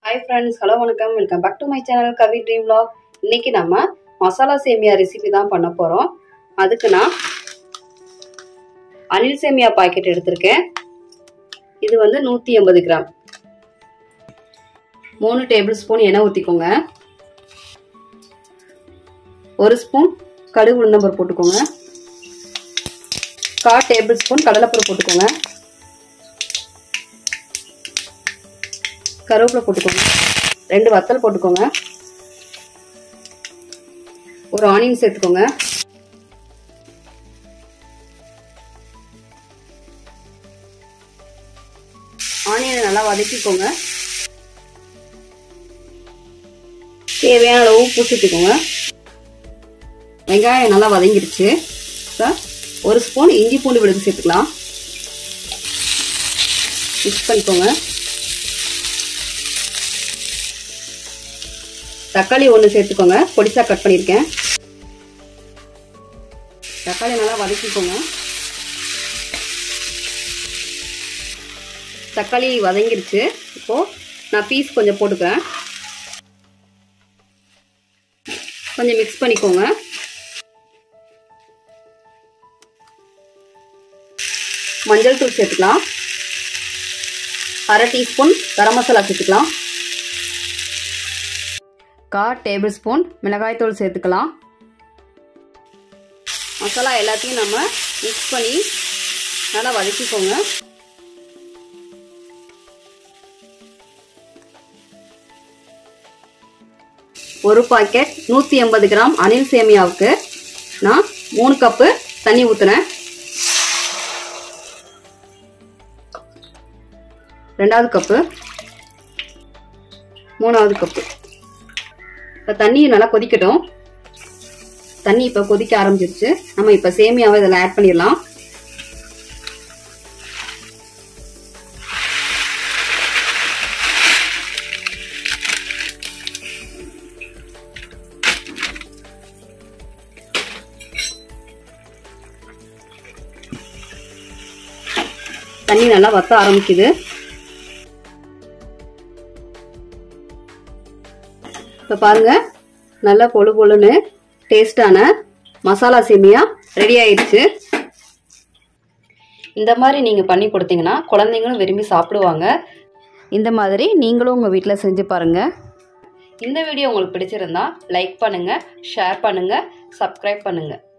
hi friends hello வணக்கம் welcome back to my channel Kavi dream vlog இன்னைக்கு நம்ம மசாலா சேமியா ரெசிபி தான் பண்ண போகிறோம் அதுக்கு நான் அனில் சேமியா பாக்கெட் எடுத்திருக்கேன் இது வந்து நூற்றி எண்பது கிராம் மூணு டேபிள் ஸ்பூன் எண்ணெய் ஊற்றிக்கோங்க ஒரு ஸ்பூன் கடுகு உளுந்தம்பருப்பு போட்டுக்கோங்க கால் டேபிள் ஸ்பூன் கடலைப்பருப்பு போட்டுக்கோங்க கருவேப்பிலை போட்டுக்கோங்க ரெண்டு வத்தல் போட்டுக்கோங்க ஒரு ஆனியன் சேர்த்துக்கோங்க ஆனியனை நல்லா வதக்கிக்கோங்க தேவையான அளவு உப்பு சேர்த்துக்கோங்க வெங்காயம் நல்லா வதங்கிடுச்சு இப்போ ஒரு ஸ்பூன் இஞ்சி பூண்டு விழுது சேர்த்துக்கலாம் மிக்ஸ் பண்ணிக்கோங்க தக்காளி ஒன்று சேர்த்துக்கோங்க பொடிசா கட் பண்ணியிருக்கேன் தக்காளி நல்லா வதக்கிக்கோங்க தக்காளி வதங்கிருச்சு இப்போ நான் பீஸ் கொஞ்சம் போட்டுக்கிறேன் கொஞ்சம் மிக்ஸ் பண்ணிக்கோங்க மஞ்சள் தூள் சேர்த்துக்கலாம் அரை டீஸ்பூன் கரம் மசாலா சேர்த்துக்கலாம் கா டேபிள் ஸ்பூன் மிளகாய்த்தூள் சேர்த்துக்கலாம் மசாலா எல்லாத்தையும் நம்ம மிக்ஸ் பண்ணி நல்லா வதக்கிக்கோங்க ஒரு பாக்கெட் நூற்றி எண்பது கிராம் அனில் சேமியாவுக்கு நான் மூணு கப்பு தண்ணி ஊற்றுனேன் ரெண்டாவது கப்பு மூணாவது கப்பு இப்போ தண்ணி நல்லா கொதிக்கட்டும் தண்ணி இப்போ கொதிக்க ஆரம்பிச்சிருச்சு நம்ம இப்போ சேமியாவை இதில் ஆட் பண்ணிடலாம் தண்ணி நல்லா வத்த ஆரம்பிக்குது இப்போ பாருங்க நல்லா பொழு பொழுன்னு டேஸ்டான மசாலா சேமியா ரெடி ஆயிடுச்சு இந்த மாதிரி நீங்கள் பண்ணி கொடுத்தீங்கன்னா குழந்தைங்களும் விரும்பி சாப்பிடுவாங்க இந்த மாதிரி நீங்களும் உங்கள் வீட்டில் செஞ்சு பாருங்கள் இந்த வீடியோ உங்களுக்கு பிடிச்சிருந்தா லைக் பண்ணுங்கள் ஷேர் பண்ணுங்கள் சப்ஸ்கிரைப் பண்ணுங்கள்